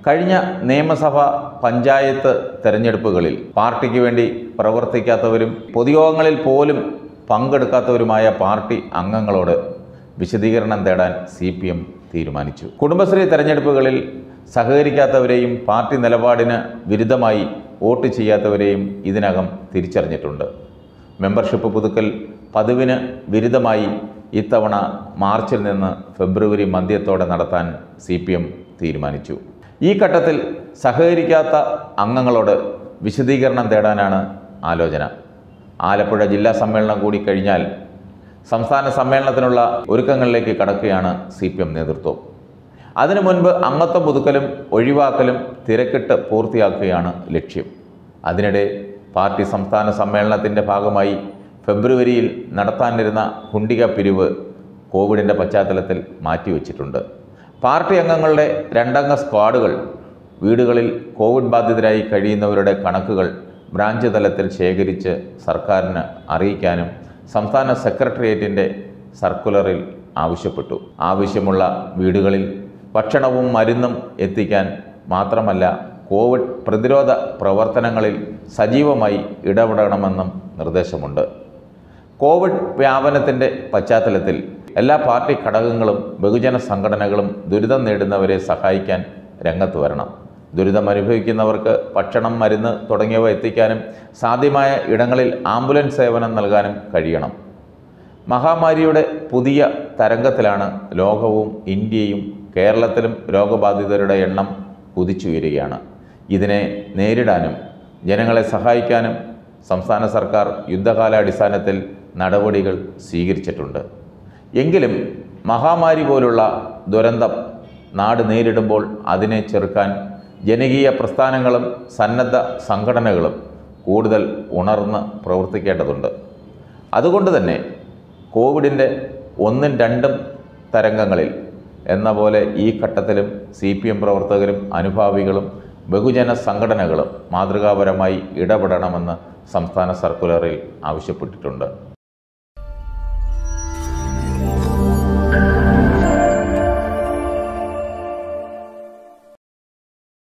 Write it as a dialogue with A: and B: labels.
A: കഴിഞ്ഞ നിയമസഭ പഞ്ചായത്ത് തെരഞ്ഞെടുപ്പുകളിൽ പാർട്ടിക്ക് വേണ്ടി പ്രവർത്തിക്കാത്തവരും പൊതുയോഗങ്ങളിൽ പോലും പങ്കെടുക്കാത്തവരുമായ പാർട്ടി അംഗങ്ങളോട് വിശദീകരണം തേടാൻ സി പി എം തീരുമാനിച്ചു കുടുംബശ്രീ തെരഞ്ഞെടുപ്പുകളിൽ സഹകരിക്കാത്തവരെയും പാർട്ടി നിലപാടിന് വിരുദ്ധമായി വോട്ട് ചെയ്യാത്തവരെയും ഇതിനകം തിരിച്ചറിഞ്ഞിട്ടുണ്ട് മെമ്പർഷിപ്പ് പുതുക്കൽ പതിവിന് വിരുദ്ധമായി ഇത്തവണ മാർച്ചിൽ നിന്ന് ഫെബ്രുവരി മധ്യത്തോടെ നടത്താൻ സി പി എം തീരുമാനിച്ചു ഈ ഘട്ടത്തിൽ സഹകരിക്കാത്ത അംഗങ്ങളോട് വിശദീകരണം തേടാനാണ് ആലോചന ആലപ്പുഴ ജില്ലാ സമ്മേളനം കൂടി കഴിഞ്ഞാൽ സംസ്ഥാന സമ്മേളനത്തിനുള്ള ഒരുക്കങ്ങളിലേക്ക് കടക്കുകയാണ് സി പി എം നേതൃത്വം അതിനു മുൻപ് അംഗത്വം പുതുക്കലും ഒഴിവാക്കലും തിരക്കിട്ട് പൂർത്തിയാക്കുകയാണ് ലക്ഷ്യം അതിനിടെ പാർട്ടി സംസ്ഥാന സമ്മേളനത്തിൻ്റെ ഭാഗമായി ഫെബ്രുവരിയിൽ നടത്താനിരുന്ന ഹുണ്ടിക പിരിവ് കോവിഡിൻ്റെ പശ്ചാത്തലത്തിൽ മാറ്റിവെച്ചിട്ടുണ്ട് പാർട്ടി അംഗങ്ങളുടെ രണ്ടംഗ സ്ക്വാഡുകൾ വീടുകളിൽ കോവിഡ് ബാധിതരായി കഴിയുന്നവരുടെ കണക്കുകൾ ബ്രാഞ്ച് തലത്തിൽ ശേഖരിച്ച് സർക്കാരിന് അറിയിക്കാനും സംസ്ഥാന സെക്രട്ടേറിയറ്റിൻ്റെ സർക്കുലറിൽ ആവശ്യപ്പെട്ടു ആവശ്യമുള്ള വീടുകളിൽ ഭക്ഷണവും മരുന്നും എത്തിക്കാൻ മാത്രമല്ല കോവിഡ് പ്രതിരോധ പ്രവർത്തനങ്ങളിൽ സജീവമായി ഇടപെടണമെന്നും നിർദ്ദേശമുണ്ട് കോവിഡ് വ്യാപനത്തിൻ്റെ പശ്ചാത്തലത്തിൽ എല്ലാ പാർട്ടി ഘടകങ്ങളും ബഹുജന സംഘടനകളും ദുരിതം നേടുന്നവരെ സഹായിക്കാൻ രംഗത്ത് വരണം ദുരിതം അനുഭവിക്കുന്നവർക്ക് ഭക്ഷണം മരുന്ന് തുടങ്ങിയവ എത്തിക്കാനും സാധ്യമായ ഇടങ്ങളിൽ ആംബുലൻസ് സേവനം നൽകാനും കഴിയണം മഹാമാരിയുടെ പുതിയ തരംഗത്തിലാണ് ലോകവും ഇന്ത്യയും കേരളത്തിലും രോഗബാധിതരുടെ എണ്ണം കുതിച്ചുയരുകയാണ് ഇതിനെ നേരിടാനും ജനങ്ങളെ സഹായിക്കാനും സംസ്ഥാന സർക്കാർ യുദ്ധകാലാടിസ്ഥാനത്തിൽ നടപടികൾ സ്വീകരിച്ചിട്ടുണ്ട് എങ്കിലും മഹാമാരി പോലുള്ള ദുരന്തം നാട് നേരിടുമ്പോൾ അതിനെ ചെറുക്കാൻ ജനകീയ പ്രസ്ഥാനങ്ങളും സന്നദ്ധ സംഘടനകളും കൂടുതൽ ഉണർന്ന് പ്രവർത്തിക്കേണ്ടതുണ്ട് അതുകൊണ്ട് തന്നെ കോവിഡിൻ്റെ ഒന്നും രണ്ടും തരംഗങ്ങളിൽ എന്ന പോലെ ഈ ഘട്ടത്തിലും സി പി എം പ്രവർത്തകരും അനുഭാവികളും ബഹുജന സംഘടനകളും മാതൃകാപരമായി ഇടപെടണമെന്ന് സംസ്ഥാന സർക്കുലറിൽ ആവശ്യപ്പെട്ടിട്ടുണ്ട്